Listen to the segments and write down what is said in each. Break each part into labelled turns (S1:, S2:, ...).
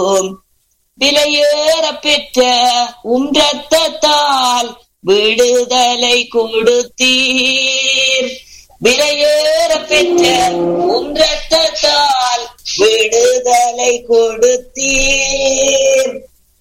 S1: விலையேற பெற்ற உம் ரத்தத்தால் விடுதலை கொடுத்தீர் விலையேற பெற்ற உம் ரத்தத்தால் விடுதலை கொடுத்தீர்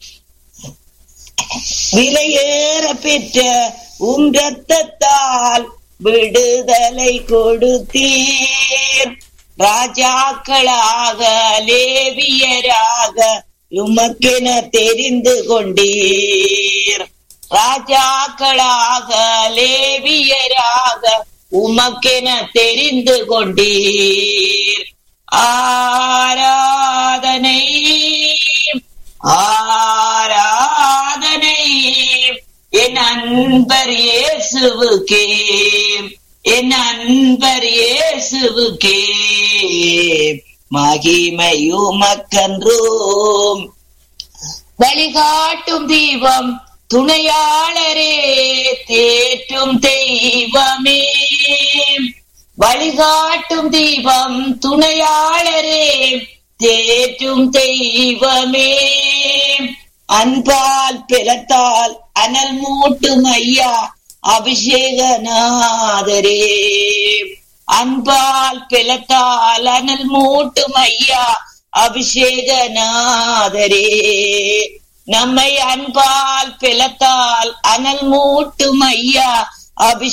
S1: விலையேற பெற்ற உம் ரத்தத்தால் விடுதலை கொடுத்தீர் ராஜாக்களாக லேவியராக உமக்கென தெரிந்து கொண்டீர் ராஜாக்களாக லேவியராக உமக்கென தெரிந்து கொண்டீர் ஆராதனை ஆராதனை என் அன்பர் இயேசுவுக்கே என் அன்பர் இயேசுவுக்கே மகிமையுமக்கன்றோம் வழிகாட்டும் தீபம் துணையாளரே தேற்றும் தெய்வமே வழிகாட்டும் தீபம் துணையாளரே தேற்றும் தெய்வமே அன்பால் பிளத்தால் அனல் மூட்டும் ஐயா அபிஷேகநாதரே அன்பால் பிளத்தால் அனல் மூட்டும் ஐயா அபிஷேகநாதரே நம்மை அன்பால் பிளத்தால் அனல் மூட்டும் ஐயா அபிஷேக